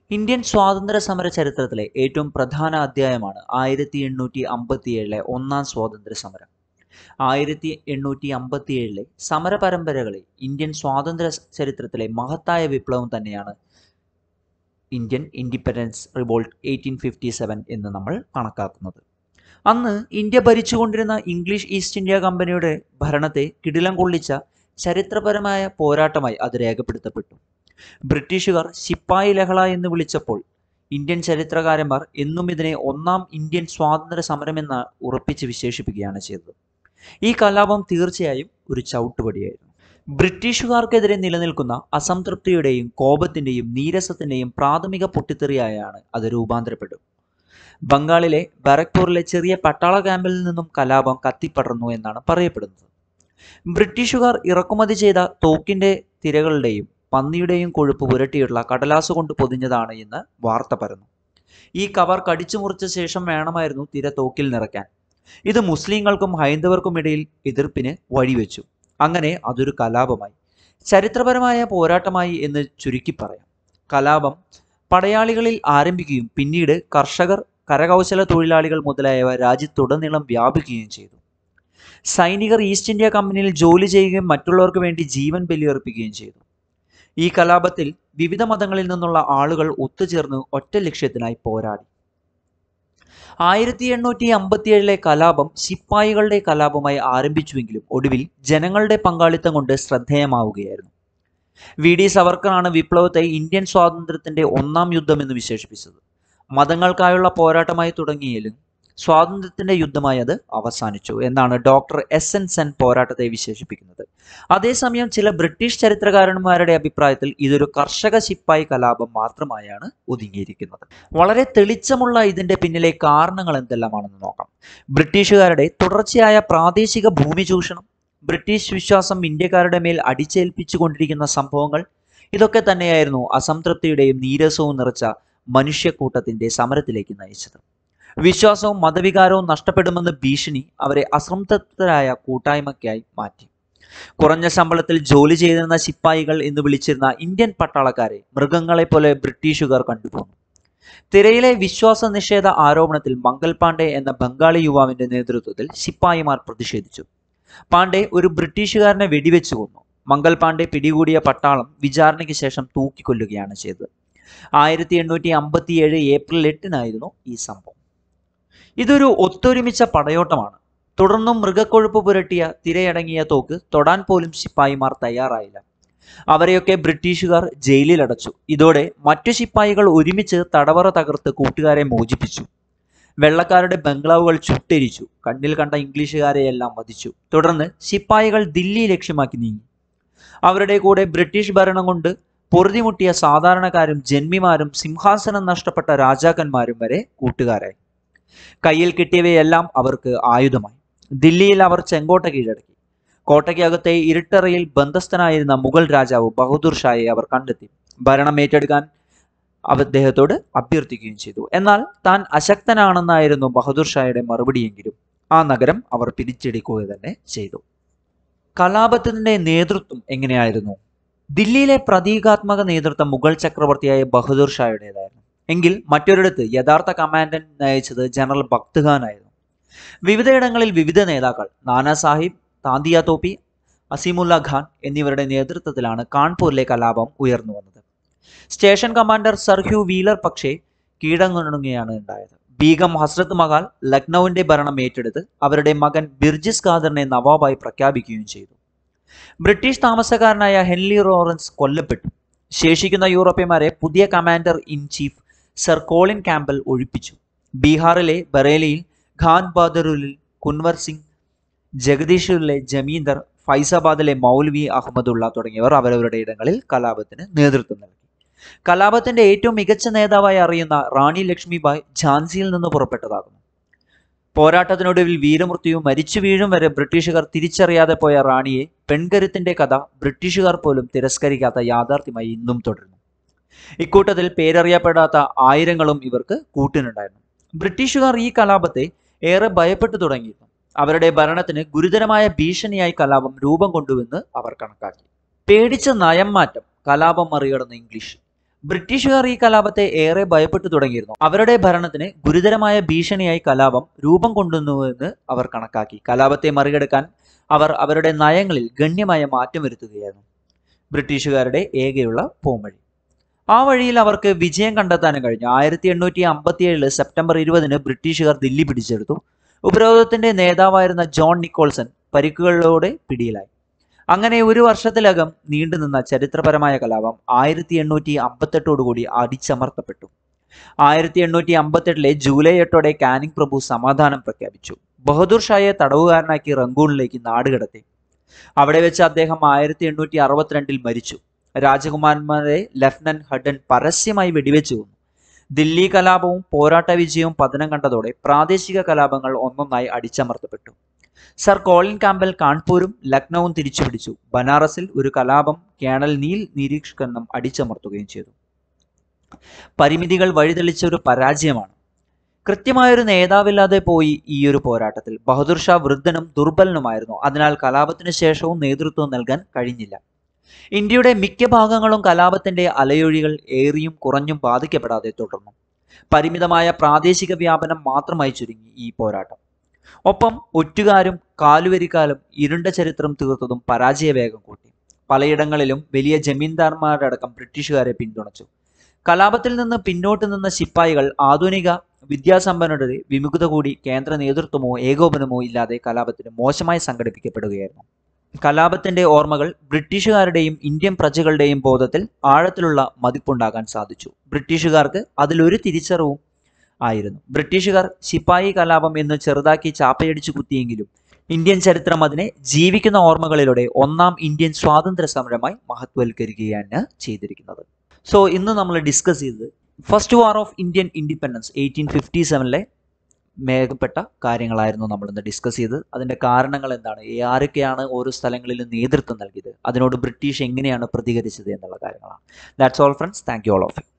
Indian സ്വാതന്ത്ര്യ സമര ചരിത്രത്തിലെ ഏറ്റവും പ്രധാന അധ്യായമാണ് ആയിരത്തി എണ്ണൂറ്റി അമ്പത്തിയേഴിലെ ഒന്നാം സ്വാതന്ത്ര്യ സമരം ആയിരത്തി എണ്ണൂറ്റി അമ്പത്തിയേഴിലെ സമര പരമ്പരകളിൽ ഇന്ത്യൻ സ്വാതന്ത്ര്യ ചരിത്രത്തിലെ മഹത്തായ വിപ്ലവം തന്നെയാണ് Indian independence revolt eighteen fifty seven എന്ന് നമ്മൾ കണക്കാക്കുന്നത് അന്ന് ഇന്ത്യ ഭരിച്ചുകൊണ്ടിരുന്ന ഇംഗ്ലീഷ് ഈസ്റ്റ് ഇന്ത്യ കമ്പനിയുടെ ഭരണത്തെ കിടിലം കൊള്ളിച്ച ചരിത്രപരമായ പോരാട്ടമായി അത് രേഖപ്പെടുത്തപ്പെട്ടു ബ്രിട്ടീഷുകാർ ശിപ്പായി ലഹള എന്ന് വിളിച്ചപ്പോൾ ഇന്ത്യൻ ചരിത്രകാരന്മാർ എന്നും ഇതിനെ ഒന്നാം ഇന്ത്യൻ സ്വാതന്ത്ര്യ സമരമെന്ന് ഉറപ്പിച്ച് വിശേഷിപ്പിക്കുകയാണ് ചെയ്തത് ഈ കലാപം തീർച്ചയായും ഒരു ചവിട്ടുപടിയായിരുന്നു ബ്രിട്ടീഷുകാർക്കെതിരെ നിലനിൽക്കുന്ന അസംതൃപ്തിയുടെയും കോപത്തിന്റെയും നീരസത്തിന്റെയും പ്രാഥമിക പൊട്ടിത്തെറിയായാണ് അത് രൂപാന്തരപ്പെട്ടു ബംഗാളിലെ ബാരക്പൂരിലെ ചെറിയ പട്ടാള ക്യാമ്പിൽ നിന്നും കലാപം കത്തിപ്പടർന്നു എന്നാണ് പറയപ്പെടുന്നത് ബ്രിട്ടീഷുകാർ ഇറക്കുമതി ചെയ്ത തോക്കിന്റെ തിരകളുടെയും പന്നിയുടെയും കൊഴുപ്പ് പുരട്ടിയുള്ള കടലാസ് കൊണ്ട് പൊതിഞ്ഞതാണ് എന്ന് വാർത്ത പരന്നു ഈ കവർ കടിച്ചു മുറിച്ച ശേഷം വേണമായിരുന്നു തിര തോക്കിൽ നിറയ്ക്കാൻ ഇത് മുസ്ലിങ്ങൾക്കും ഹൈന്ദവർക്കും ഇടയിൽ എതിർപ്പിന് വഴിവെച്ചു അങ്ങനെ അതൊരു കലാപമായി ചരിത്രപരമായ പോരാട്ടമായി എന്ന് ചുരുക്കി പറയാം കലാപം പടയാളികളിൽ ആരംഭിക്കുകയും പിന്നീട് കർഷകർ കരകൗശല തൊഴിലാളികൾ മുതലായവ രാജ്യത്തുടനീളം വ്യാപിക്കുകയും ചെയ്തു സൈനികർ ഈസ്റ്റ് ഇന്ത്യ കമ്പനിയിൽ ജോലി ചെയ്യുകയും മറ്റുള്ളവർക്ക് വേണ്ടി ജീവൻ ബലിയർപ്പിക്കുകയും ചെയ്തു ഈ കലാപത്തിൽ വിവിധ മതങ്ങളിൽ നിന്നുള്ള ആളുകൾ ഒത്തുചേർന്ന് ഒറ്റ ലക്ഷ്യത്തിനായി പോരാടി ആയിരത്തി എണ്ണൂറ്റി അമ്പത്തിയേഴിലെ കലാപം ശിപ്പായികളുടെ കലാപമായി ആരംഭിച്ചുവെങ്കിലും ഒടുവിൽ ജനങ്ങളുടെ പങ്കാളിത്തം കൊണ്ട് ശ്രദ്ധേയമാവുകയായിരുന്നു വി ഡി സവർക്കറാണ് വിപ്ലവത്തെ ഇന്ത്യൻ സ്വാതന്ത്ര്യത്തിന്റെ ഒന്നാം യുദ്ധം എന്ന് വിശേഷിപ്പിച്ചത് മതങ്ങൾക്കായുള്ള പോരാട്ടമായി തുടങ്ങിയാലും സ്വാതന്ത്ര്യത്തിന്റെ യുദ്ധമായി അത് അവസാനിച്ചു എന്നാണ് ഡോക്ടർ എസ് എൻ സെൻ പോരാട്ടത്തെ വിശേഷിപ്പിക്കുന്നത് അതേസമയം ചില ബ്രിട്ടീഷ് ചരിത്രകാരന്മാരുടെ അഭിപ്രായത്തിൽ ഇതൊരു കർഷക ശിപ്പായി കലാപം മാത്രമായാണ് ഒതുങ്ങിയിരിക്കുന്നത് വളരെ തെളിച്ചമുള്ള ഇതിന്റെ പിന്നിലെ കാരണങ്ങൾ എന്തെല്ലാമാണെന്ന് നോക്കാം ബ്രിട്ടീഷുകാരുടെ തുടർച്ചയായ പ്രാദേശിക ഭൂമി ചൂഷണം ബ്രിട്ടീഷ് വിശ്വാസം ഇന്ത്യക്കാരുടെ മേൽ അടിച്ചേൽപ്പിച്ചു കൊണ്ടിരിക്കുന്ന സംഭവങ്ങൾ ഇതൊക്കെ തന്നെയായിരുന്നു അസംതൃപ്തിയുടെയും നീരസവും നിറച്ച മനുഷ്യക്കൂട്ടത്തിന്റെ സമരത്തിലേക്ക് നയിച്ചത് വിശ്വാസവും മതവികാരവും നഷ്ടപ്പെടുമെന്ന് ഭീഷണി അവരെ അസംതൃപ്തരായ കൂട്ടായ്മയ്ക്കായി മാറ്റി കുറഞ്ഞ ശമ്പളത്തിൽ ജോലി ചെയ്തിരുന്ന ശിപ്പായികൾ എന്ന് വിളിച്ചിരുന്ന ഇന്ത്യൻ പട്ടാളക്കാരെ മൃഗങ്ങളെ പോലെ ബ്രിട്ടീഷുകാർ കണ്ടുപോന്നു തിരയിലെ വിശ്വാസ നിഷേധ ആരോപണത്തിൽ മംഗൽ പാണ്ഡെ എന്ന ബംഗാളി യുവാവിന്റെ നേതൃത്വത്തിൽ ശിപ്പായിമാർ പ്രതിഷേധിച്ചു പാണ്ഡെ ഒരു ബ്രിട്ടീഷുകാരനെ വെടിവെച്ചു കൊന്നു മംഗൽ പാണ്ഡെ പിടികൂടിയ പട്ടാളം വിചാരണയ്ക്ക് ശേഷം തൂക്കിക്കൊല്ലുകയാണ് ചെയ്തത് ആയിരത്തി എണ്ണൂറ്റി അമ്പത്തിയേഴ് ഏപ്രിൽ എട്ടിനായിരുന്നു ഈ സംഭവം ഇതൊരു ഒത്തൊരുമിച്ച പടയോട്ടമാണ് തുടർന്നും മൃഗക്കൊഴുപ്പ് പുരട്ടിയ തിരയടങ്ങിയ തോക്ക് തൊടാൻ പോലും ശിപ്പായിമാർ തയ്യാറായില്ല അവരെയൊക്കെ ബ്രിട്ടീഷുകാർ ജയിലിൽ അടച്ചു ഇതോടെ മറ്റു ശിപ്പായികൾ ഒരുമിച്ച് തടവറ തകർത്ത് കൂട്ടുകാരെ മോചിപ്പിച്ചു വെള്ളക്കാരുടെ ബംഗ്ലാവുകൾ ചുട്ടെരിച്ചു കണ്ണിൽ കണ്ട ഇംഗ്ലീഷുകാരെയെല്ലാം വധിച്ചു തുടർന്ന് ശിപ്പായികൾ ദില്ലി ലക്ഷ്യമാക്കി നീങ്ങി അവരുടെ കൂടെ ബ്രിട്ടീഷ് ഭരണം കൊണ്ട് പൊറുതിമുട്ടിയ സാധാരണക്കാരും ജന്മിമാരും സിംഹാസനം നഷ്ടപ്പെട്ട രാജാക്കന്മാരും വരെ കൂട്ടുകാരായി കയ്യിൽ കിട്ടിയവയെല്ലാം അവർക്ക് ആയുധമായി ദില്ലിയിൽ അവർ ചെങ്കോട്ട കീഴടക്കി കോട്ടയ്ക്കകത്തെ ഇരുട്ടറയിൽ ബന്ധസ്ഥനായിരുന്ന മുഗൾ രാജാവ് ബഹദൂർ ഷായെ അവർ കണ്ടെത്തി ഭരണം ഏറ്റെടുക്കാൻ അദ്ദേഹത്തോട് അഭ്യർത്ഥിക്കുകയും ചെയ്തു എന്നാൽ താൻ അശക്തനാണെന്നായിരുന്നു ബഹദൂർ ഷായുടെ മറുപടിയെങ്കിലും ആ നഗരം അവർ പിടിച്ചെടുക്കുക തന്നെ ചെയ്തു കലാപത്തിന്റെ നേതൃത്വം എങ്ങനെയായിരുന്നു ദില്ലിയിലെ പ്രതീകാത്മക നേതൃത്വം മുഗൾ ചക്രവർത്തിയായ ബഹദൂർ ഷായുടേതായിരുന്നു എങ്കിൽ മറ്റൊരിടത്ത് യഥാർത്ഥ കമാൻഡന്റ് നയിച്ചത് ജനറൽ ഭക്ത്ഖാൻ ആയിരുന്നു വിവിധയിടങ്ങളിൽ വിവിധ നേതാക്കൾ നാനാ സാഹിബ് താന്തിയ തോപ്പി അസീമുല്ല ഖാൻ എന്നിവരുടെ നേതൃത്വത്തിലാണ് കാൺപൂരിലെ കലാപം ഉയർന്നു വന്നത് സ്റ്റേഷൻ കമാൻഡർ സർഹ്യു വീലർ പക്ഷേ കീഴടങ്ങുകയാണ് ഉണ്ടായത് ബീഗം ഹസ്രത്ത് മഹാൽ ലക്നൌവിന്റെ ഭരണം ഏറ്റെടുത്ത് അവരുടെ മകൻ ബിർജിസ് ഖാദറിനെ നവാബായി പ്രഖ്യാപിക്കുകയും ചെയ്തു ബ്രിട്ടീഷ് താമസക്കാരനായ ഹെൻലി ലോറൻസ് കൊല്ലപ്പെട്ടു ശേഷിക്കുന്ന യൂറോപ്യന്മാരെ പുതിയ commander in chief sir Colin Campbell ഒഴിപ്പിച്ചു ബീഹാറിലെ ബറേലിയിൽ ഖാൻ ബഹാദൂറിൽ കുൻവർ സിംഗ് ജഗദീഷിലെ ജമീന്ദർ ഫൈസാബാദിലെ മൗലവി അഹമ്മദുള്ള തുടങ്ങിയവർ അവരവരുടെ ഇടങ്ങളിൽ കലാപത്തിന് നേതൃത്വം നൽകി കലാപത്തിന്റെ ഏറ്റവും മികച്ച നേതാവായി അറിയുന്ന റാണി ലക്ഷ്മിബായ് ഝാൻസിയിൽ നിന്ന് പുറപ്പെട്ടതാകുന്നു പോരാട്ടത്തിനൊടുവിൽ വീരമൃത്യുവും മരിച്ചു വീഴും വരെ ബ്രിട്ടീഷുകാർ തിരിച്ചറിയാതെ പോയ റാണിയെ പെൺകരുത്തിന്റെ കഥ ബ്രിട്ടീഷുകാർ പോലും തിരസ്കരിക്കാത്ത യാഥാർത്ഥ്യമായി ഇന്നും തുടരുന്നു ഇക്കൂട്ടത്തിൽ പേരറിയപ്പെടാത്ത ആയിരങ്ങളും ഇവർക്ക് കൂട്ടിനുണ്ടായിരുന്നു ബ്രിട്ടീഷുകാർ ഈ കലാപത്തെ ഏറെ ഭയപ്പെട്ടു തുടങ്ങിയിരുന്നു അവരുടെ ഭരണത്തിന് ഗുരുതരമായ ഭീഷണിയായി കലാപം രൂപം കൊണ്ടുവെന്ന് അവർ കണക്കാക്കി പേടിച്ച നയം മാറ്റം കലാപം മറികടന്ന ഇംഗ്ലീഷ് ബ്രിട്ടീഷുകാർ ഈ കലാപത്തെ ഏറെ ഭയപ്പെട്ടു തുടങ്ങിയിരുന്നു അവരുടെ ഭരണത്തിന് ഗുരുതരമായ ഭീഷണിയായി കലാപം രൂപം കൊണ്ടുവന്നുവെന്ന് അവർ കണക്കാക്കി കലാപത്തെ മറികടക്കാൻ അവർ അവരുടെ നയങ്ങളിൽ ഗണ്യമായ മാറ്റം വരുത്തുകയായിരുന്നു ബ്രിട്ടീഷുകാരുടെ ഏകയുള്ള പോംവഴി ആ വഴിയിൽ അവർക്ക് വിജയം കണ്ടെത്താനും കഴിഞ്ഞു ആയിരത്തി എണ്ണൂറ്റി അമ്പത്തിയേഴില് സെപ്റ്റംബർ ഇരുപതിന് ബ്രിട്ടീഷുകാർ ദില്ലി പിടിച്ചെടുത്തു ഉപരോധത്തിന്റെ നേതാവായിരുന്ന ജോൺ നിക്കോൾസൺ പരിക്കുകളിലൂടെ പിടിയിലായി അങ്ങനെ ഒരു വർഷത്തിലകം നീണ്ടുനിന്ന ചരിത്രപരമായ കലാപം ആയിരത്തി എണ്ണൂറ്റി അമ്പത്തെട്ടോടുകൂടി അടിച്ചമർത്തപ്പെട്ടു ആയിരത്തി എണ്ണൂറ്റി അമ്പത്തെട്ടിലെ ജൂലൈ എട്ടോടെ കാനിങ് പ്രഭു സമാധാനം പ്രഖ്യാപിച്ചു ബഹദൂർ ഷായെ തടവുകാരനാക്കി റങ്കൂണിലേക്ക് നാടുകടത്തി അവിടെ വെച്ച് അദ്ദേഹം ആയിരത്തി എണ്ണൂറ്റി അറുപത്തിരണ്ടിൽ മരിച്ചു രാജകുമാരന്മാരെ ലഫ്റ്റനന്റ് ഹഡൻ പരസ്യമായി വെടിവെച്ചു കൊന്നു ദില്ലി കലാപവും പോരാട്ട വിജയവും പതനം കണ്ടതോടെ പ്രാദേശിക കലാപങ്ങൾ ഒന്നൊന്നായി അടിച്ചമർത്തപ്പെട്ടു സർ കോളിൻ കാമ്പൽ കാൺപൂരും ലക്നൌവും തിരിച്ചുപിടിച്ചു ബനാറസിൽ ഒരു കലാപം കേണൽ നീൽ നിരീക്ഷകരണം അടിച്ചമർത്തുകയും ചെയ്തു പരിമിതികൾ വഴിതെളിച്ച ഒരു പരാജയമാണ് കൃത്യമായൊരു നേതാവില്ലാതെ പോയി ഈ ഒരു പോരാട്ടത്തിൽ ബഹദൂർ ഷാ വൃദ്ധനും ദുർബലനുമായിരുന്നു അതിനാൽ കലാപത്തിന് ശേഷവും നേതൃത്വം നൽകാൻ കഴിഞ്ഞില്ല ഇന്ത്യയുടെ മിക്ക ഭാഗങ്ങളും കലാപത്തിന്റെ അലയൊഴികൾ ഏറിയും കുറഞ്ഞും ബാധിക്കപ്പെടാതെ തുടർന്നു പരിമിതമായ പ്രാദേശിക വ്യാപനം മാത്രമായി ചുരുങ്ങി ഈ പോരാട്ടം ഒപ്പം ഒറ്റുകാരും കാലുവരിക്കാലും ഇരുണ്ട ചരിത്രം തീർത്തതും പരാജയവേഗം കൂട്ടി പലയിടങ്ങളിലും വലിയ ജമീന്ദാർമാരടക്കം ബ്രിട്ടീഷുകാരെ പിന്തുണച്ചു കലാപത്തിൽ നിന്ന് പിന്നോട്ട് നിന്ന ശിപ്പായികൾ ആധുനിക വിദ്യാസമ്പന്നരുടെ വിമുഖത കൂടി കേന്ദ്ര നേതൃത്വമോ ഏകോപനമോ ഇല്ലാതെ കലാപത്തിന് മോശമായി സംഘടിപ്പിക്കപ്പെടുകയായിരുന്നു കലാപത്തിന്റെ ഓർമ്മകൾ ബ്രിട്ടീഷുകാരുടെയും ഇന്ത്യൻ പ്രജകളുടെയും ബോധത്തിൽ ആഴത്തിലുള്ള മതിപ്പുണ്ടാകാൻ സാധിച്ചു ബ്രിട്ടീഷുകാർക്ക് അതിലൊരു തിരിച്ചറിവും ആയിരുന്നു ബ്രിട്ടീഷുകാർ ശിപ്പായി കലാപം എന്ന് ചെറുതാക്കി ചാപ്പയടിച്ചു കുത്തിയെങ്കിലും ഇന്ത്യൻ ചരിത്രം അതിനെ ജീവിക്കുന്ന ഓർമ്മകളിലൂടെ ഒന്നാം ഇന്ത്യൻ സ്വാതന്ത്ര്യ സമരമായി മഹത്വവൽക്കരിക്കുകയാണ് ചെയ്തിരിക്കുന്നത് സോ ഇന്ന് നമ്മൾ ഡിസ്കസ് ചെയ്തത് first war of Indian independence eighteen fifty സെവനിലെ മേഘപ്പെട്ട കാര്യങ്ങളായിരുന്നു നമ്മൾ ഇന്ന് ഡിസ്കസ് ചെയ്തത് അതിൻ്റെ കാരണങ്ങൾ എന്താണ് ആരൊക്കെയാണ് ഓരോ സ്ഥലങ്ങളിലും നേതൃത്വം നൽകിയത് അതിനോട് ബ്രിട്ടീഷ് എങ്ങനെയാണ് പ്രതികരിച്ചത് എന്നുള്ള കാര്യങ്ങളാണ് that's all friends thank you all of U